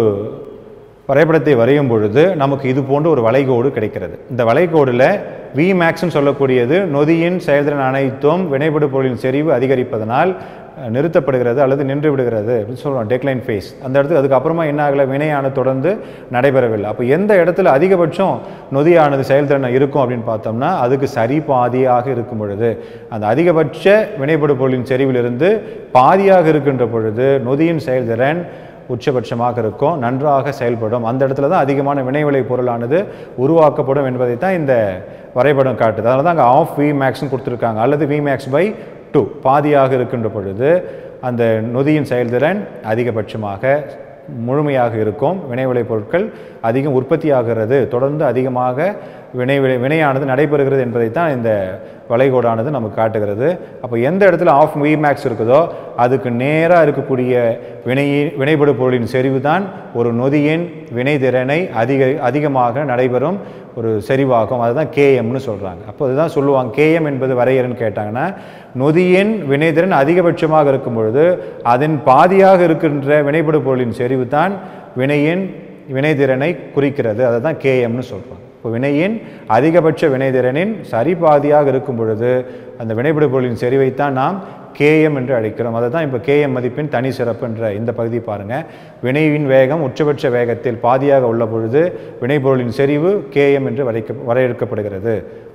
வரைபடத்தை வரையும் பொழுது நமக்கு இது போன்ற ஒரு வளைகோடு கிடைக்கிறது இந்த வளைகோடில் வி மேக்ஸ்னு சொல்லக்கூடியது நொதியின் செயல்திறன் அனைத்தும் வினைபடு பொருளின் செறிவு அதிகரிப்பதனால் அஹ், நிறுத்தப்படுகிறது அல்லது நின்று விடுகிறது அப்படின்னு சொல்லுவோம் டெக்லைன் ஃபேஸ் அந்த இடத்துக்கு அதுக்கப்புறமா என்ன ஆகலை வினையானது தொடர்ந்து நடைபெறவில்லை அப்போ எந்த இடத்துல அதிகபட்சம் நொதியானது செயல்திறன் இருக்கும் அப்படின்னு பார்த்தோம்னா அதுக்கு சரி பாதியாக இருக்கும் பொழுது அந்த அதிகபட்ச வினைபடு பொருளின் செறிவிலிருந்து பாதியாக இருக்கின்ற பொழுது நொதியின் செயல்திறன் உச்சபட்சமாக இருக்கும் நன்றாக செயல்படும் அந்த இடத்துல தான் அதிகமான வினைவிளை பொருளானது உருவாக்கப்படும் என்பதை தான் இந்த வரைபடம் காட்டுது அதனால தான் அங்கே ஆஃப் வி மேக்ஸ்னு கொடுத்துருக்காங்க அல்லது வி மேக்ஸ் பை டூ பாதியாக இருக்கின்ற பொழுது அந்த நொதியின் செயல்திறன் அதிகபட்சமாக முழுமையாக இருக்கும் வினைவிளை பொருட்கள் அதிகம் உற்பத்தியாகிறது தொடர்ந்து அதிகமாக வினை வினை- வினையானது நடைபெறுகிறது என்பதை தான் இந்த வளைகோடானது நமக்கு காட்டுகிறது அப்போ எந்த இடத்துல ஆஃப் வி மேக்ஸ் இருக்குதோ அதுக்கு நேராக இருக்கக்கூடிய வினை வினைபடு பொருளின் செறிவு தான் ஒரு நொதியின் வினைத்திறனை அதிக அதிகமாக நடைபெறும் ஒரு செறிவாகும் அதுதான் கேஎம்னு சொல்கிறாங்க அப்போ அதுதான் சொல்லுவாங்க கேஎம் என்பது வரையறைன்னு கேட்டாங்கன்னா நொதியின் வினைத்திறன் அதிகபட்சமாக இருக்கும் பொழுது அதன் பாதியாக இருக்கின்ற வினைபடு பொருளின் செறிவு தான் வினையின் வினைத்திறனை குறிக்கிறது அதை தான் கேஎம்னு சொல்கிறாங்க இப்போ வினையின் அதிகபட்ச வினைத்திறனின் சரிபாதியாக இருக்கும் பொழுது அந்த வினைபடு பொருளின் செறிவைத்தான் நாம் கேஎம் என்று அழைக்கிறோம் அதை தான் இப்போ கேஎம் மதிப்பின் தனி சிறப்புன்ற இந்த பகுதி பாருங்கள் வினையின் வேகம் உச்சபட்ச வேகத்தில் பாதியாக உள்ள பொழுது வினைபொருளின் செறிவு கேஎம் என்று வரைக்க வரையறுக்கப்படுகிறது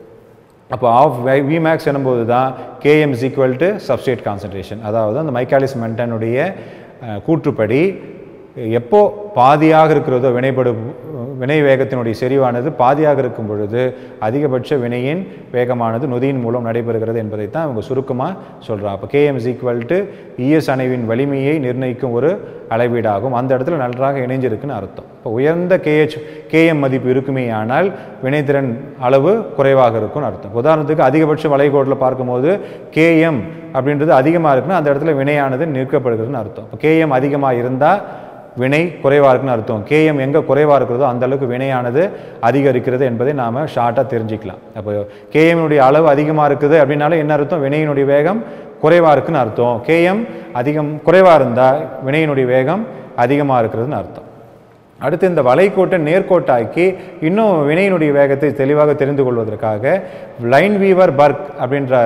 அப்போ ஆஃப் வி மேக்ஸ் எனும்போது தான் KM is equal to substrate concentration அதாவது அந்த மைக்காலிஸ் மென்டனுடைய அஹ், கூற்றுப்படி எப்போ பாதியாக இருக்கிறதோ வினைபடு வினை வேகத்தினுடைய செறிவானது பாதியாக இருக்கும் பொழுது அதிகபட்ச வினையின் வேகமானது நொதியின் மூலம் நடைபெறுகிறது என்பதை தான் அவங்க சுருக்கமாக சொல்கிறாங்க அப்போ KM is equal to ES அணைவின் வலிமையை நிர்ணயிக்கும் ஒரு அளவீடாகும் அந்த இடத்துல நன்றாக இணைஞ்சிருக்குன்னு அர்த்தம் இப்போ உயர்ந்த கேஹெச் கேஎம் மதிப்பு இருக்குமே ஆனால் வினைத்திறன் அளவு குறைவாக இருக்கும்னு அர்த்தம் உதாரணத்துக்கு அதிகபட்ச வளைகோட்டில் பார்க்கும்போது கேஎம் அப்படின்றது அதிகமாக இருக்குன்னா அந்த இடத்துல வினையானது நிற்கப்படுகிறதுன்னு அர்த்தம் இப்போ கேஎம் அதிகமாக இருந்தால் வினை குறைவாக இருக்குன்னு அர்த்தம் கேஎம் எங்கே குறைவாக இருக்கிறதோ அந்த அளவுக்கு வினையானது அதிகரிக்கிறது என்பதை நாம் ஷார்ட்டாக தெரிஞ்சுக்கலாம் அப்போ கேஎம்னுடைய அளவு அதிகமாக இருக்குது அப்படின்னாலும் என்ன அர்த்தம் வினையினுடைய வேகம் குறைவாக இருக்குன்னு அர்த்தம் கேஎம் அதிகம் குறைவாக இருந்தால் வினையினுடைய வேகம் அதிகமாக இருக்கிறதுன்னு அர்த்தம் அடுத்து இந்த வளைகோட்டை நேர்கோட்டாக்கி இன்னும் வினையினுடைய வேகத்தை தெளிவாக தெரிந்து கொள்வதற்காக லைன் வீவர் பர்க் அப்படின்ற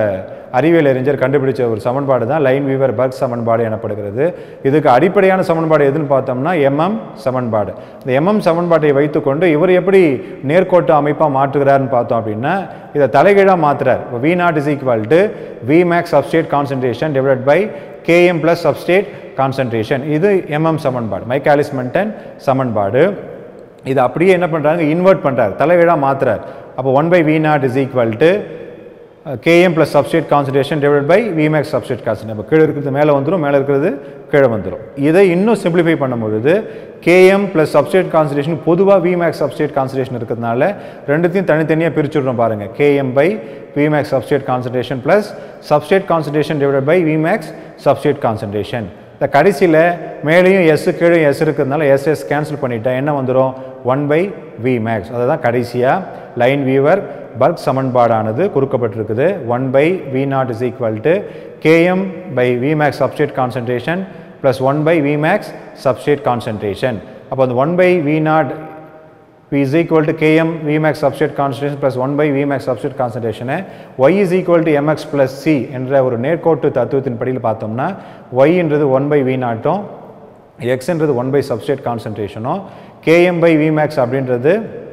அறிவியல் அறிஞர் கண்டுபிடிச்ச ஒரு சமன்பாடு தான் லைன் வீவர் பர்க் சமன்பாடு எனப்படுகிறது இதுக்கு அடிப்படையான சமன்பாடு எதுன்னு பார்த்தோம்னா எம்எம் சமன்பாடு இந்த எம்எம் சமன்பாட்டை வைத்துக்கொண்டு இவர் எப்படி நேர்கோட்டு அமைப்பாக மாற்றுகிறார்னு பார்த்தோம் அப்படின்னா இதை தலைகீழாக மாற்றுறார் இப்போ V naught is equal to V max substrate concentration divide by KM plus substrate concentration இது எம்எம் சமன்பாடு மைக்காலிஸ் மென்டன் சமன்பாடு இது அப்படியே என்ன பண்ணுறாங்க இன்வெர்ட் பண்ணுறாரு தலைகீழாக மாற்றுறார் அப்போ one by V naught is equal to KM plus substrate concentration divide by V max substrate concentration இப்போ கீழே இருக்கிறது மேலே வந்துடும் மேலே இருக்கிறது கீழே வந்துடும் இதை இன்னும் சிம்பிளிஃபை பண்ணும்பொழுது கேஎம் ப்ளஸ் சப்ஸ்டேட் கான்சன்ட்ரேஷன் பொதுவாக விமேக்ஸ் சப்ஸ்டேட் கான்சன்ட்ரேஷன் இருக்கிறதுனால ரெண்டுத்தையும் தனித்தனியாக பிரிச்சுடுறோம் பாருங்கள் KM by V max substrate concentration plus substrate concentration divide by V max substrate concentration இந்த கடைசியில் மேலேயும் எஸ் கீழே எஸ் இருக்கிறதுனால எஸ் எஸ் கேன்சல் பண்ணிட்டேன் என்ன வந்துடும் ஒன் பை வி மேக்ஸ் அதை தான் கடைசியாக லைன் வீவர் பர்க் சமன்பாடானது கொடுக்கப்பட்டிருக்குது one by V naught is equal to KM by V max substrate concentration plus one by V max substrate concentration அப்போ அந்த one by V naught P is equal to Km Vmax substrate concentration plus 1 by Vmax substrate concentration y is equal to mx plus c என்ற ஒரு நேர்கோட்டு தத்துவத்தின் படியில் பார்த்தோம்னா y என்றது 1 by v நாட்டும் x என்றது 1 by substrate கான்சன்ட்ரேஷனும் km by vmax அப்படின்றது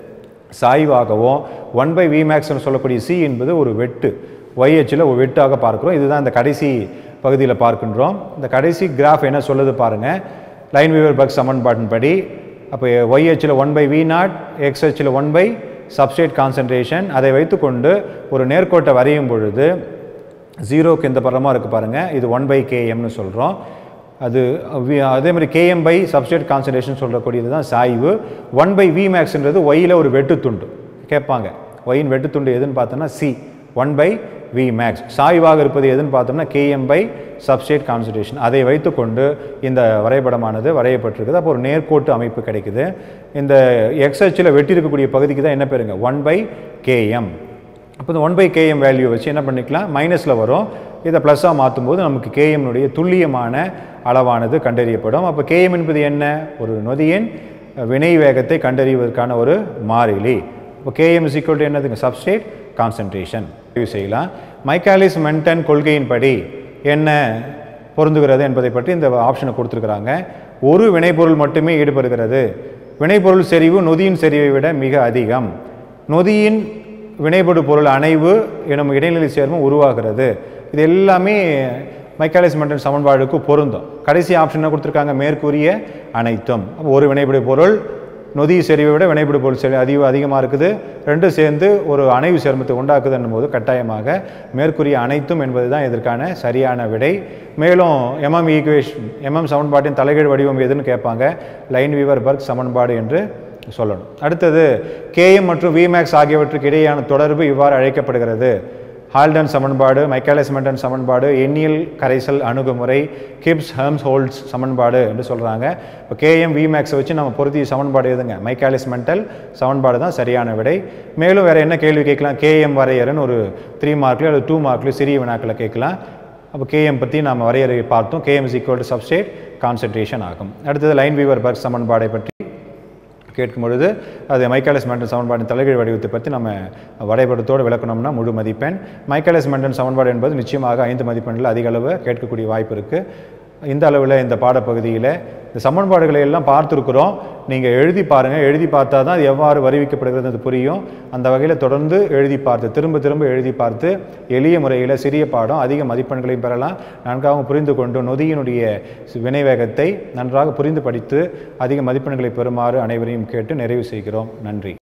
சாய்வாகவும் 1 by vmax னு சொல்லக்கூடிய c என்பது ஒரு வெட்டு y அச்சில் ஒரு வெட்டாக பார்க்கிறோம் இதுதான் இந்த கடைசி பகுதியில் பார்க்கின்றோம் இந்த கடைசி கிராஃப் என்ன சொல்லுது பாருங்கள் லைன் வீவர் பக் சமன்பாட்டின் படி அப்போ ஒய் ஹெச்சில் one by V naught X ஹெச்சில் ஒன் பை சப்ஸ்டேட் கான்சன்ட்ரேஷன் அதை வைத்துக்கொண்டு ஒரு நேர்கோட்டை வரையும் பொழுது ஜீரோக்கு இந்த பரமாக இருக்குது பாருங்கள் இது ஒன் பை கேஎம்னு சொல்கிறோம் அது வி- அதே மாதிரி கேஎம் பை சப்ஸ்டேட் கான்சன்ட்ரேஷன் சொல்லக்கூடியது தான் சாய்வு ஒன் பை வி மேக்ஸ்ன்றது ஒய்யில் ஒரு வெட்டுத்துண்டு கேட்பாங்க ஒயின் வெட்டுத்துண்டு எதுன்னு பார்த்தோம்னா C one by V max சாய்வாக இருப்பது எதுன்னு பார்த்தோம்னா கேஎம் பை சப்ஸ்டேட் கான்சன்ட்ரேஷன் அதை வைத்துக்கொண்டு இந்த வரைபடமானது வரையப்பட்டிருக்குது அப்போ ஒரு நேர்கோட்டு அமைப்பு கிடைக்குது இந்த எக்ஸ் அச்சில் வெட்டி இருக்கக்கூடிய பகுதிக்கு தான் என்ன பேருங்க ஒன் பை கேஎம் அப்போ இந்த ஒன் பை கேஎம் வேல்யூ வச்சு என்ன பண்ணிக்கலாம் மைனஸில் வரும் இதை ப்ளஸ்ஸாக மாற்றும்போது நமக்கு கேஎம்னுடைய துல்லியமான அளவானது கண்டறியப்படும் அப்போ கேஎம் என்பது என்ன ஒரு நொதியின் வினை வேகத்தை கண்டறிவதற்கான ஒரு மாறிலி இப்போ கேஎம் இஸ் ஈக்குவல் டு என்னதுங்க சப்ஸ்டேட் கான்சன்ட்ரேஷன் செய்யலாம் மைக்காலிஸ் மென்டன் கொள்கையின்படி என்ன பொருந்துகிறது என்பதை பற்றி இந்த ஆப்ஷனை கொடுத்துருக்குறாங்க ஒரு வினைப்பொருள் மட்டுமே ஈடுபடுகிறது வினைப்பொருள் செறிவு நொதியின் செறிவை விட மிக அதிகம் நொதியின் வினைபடு பொருள் அணைவு எனும் இடைநிலை சேர்மம் உருவாகிறது இது எல்லாமே மைக்காலிஸ் மென்டன் சமன்பாடுக்கு பொருந்தும் கடைசி ஆப்ஷன் என்ன கொடுத்துருக்காங்க மேற்கூறிய அனைத்தும் அப்போ ஒரு வினைபடு பொருள் நொதி செறிவை விட வினைபடு பொருள் செறிவு அதிக அதிகமாக இருக்குது ரெண்டும் சேர்ந்து ஒரு அணைவு சேர்மத்தை உண்டாக்குதுன்னும் போது கட்டாயமாக மேற்கூறிய அனைத்தும் என்பது தான் இதற்கான சரியான விடை மேலும் எம்எம் ஈக்குவேஷன் எம்எம் சமன்பாட்டின் தலைகீழ் வடிவம் எதுன்னு கேட்பாங்க லைன் வீவர் பர்க் சமன்பாடு என்று சொல்லணும் அடுத்தது கேஎம் மற்றும் விமேக்ஸ் ஆகியவற்றுக்கு இடையேயான தொடர்பு இவ்வாறு அழைக்கப்படுகிறது ஹால்டன் சமன்பாடு மைக்காலிஸ் மென்டன் சமன்பாடு எண்ணியல் கரைசல் அணுகுமுறை கிப்ஸ் ஹெர்ம்ஸ் ஹோல்ட்ஸ் சமன்பாடு என்று சொல்கிறாங்க இப்போ கேஎம் விமேக்ஸை வச்சு நம்ம பொருத்திய சமன்பாடு எதுங்க மைக்காலிஸ் மென்டல் சமன்பாடு தான் சரியான விடை மேலும் வேறு என்ன கேள்வி கேட்கலாம் கேஎம் வரையறைன்னு ஒரு த்ரீ மார்க்லையோ அல்லது டூ மார்க்லையோ சிறிய வினாக்களை கேட்கலாம் அப்போ கேஎம் பற்றி நாம் வரையறை பார்த்தோம் KM is equal to substrate concentration ஆகும் அடுத்தது லைன் வீவர் பர்க் சமன்பாடை பற்றி கேட்கும் பொழுது அது மைக்காலஸ் மென்டன் சமன்பாட்டின் தலைகீழ் வடிவத்தை பற்றி நம்ம வரைபடத்தோடு விளக்கணும்னா முழு மதிப்பெண் மைக்காலஸ் மென்டன் சமன்பாடு என்பது நிச்சயமாக ஐந்து மதிப்பெண்ணில் அதிக அளவு கேட்கக்கூடிய வாய்ப்பு இருக்குது இந்த அளவில் இந்த பாடப்பகுதியில் இந்த சமன்பாடுகளை எல்லாம் பார்த்துருக்குறோம் நீங்கள் எழுதி பாருங்கள் எழுதி பார்த்தா தான் அது எவ்வாறு வருவிக்கப்படுகிறது அது புரியும் அந்த வகையில் தொடர்ந்து எழுதி பார்த்து திரும்ப திரும்ப எழுதி பார்த்து எளிய முறையில் சிறிய பாடம் அதிக மதிப்பெண்களையும் பெறலாம் நன்றாக புரிந்து கொண்டு நொதியினுடைய வினைவேகத்தை நன்றாக புரிந்து படித்து அதிக மதிப்பெண்களை பெறுமாறு அனைவரையும் கேட்டு நிறைவு செய்கிறோம் நன்றி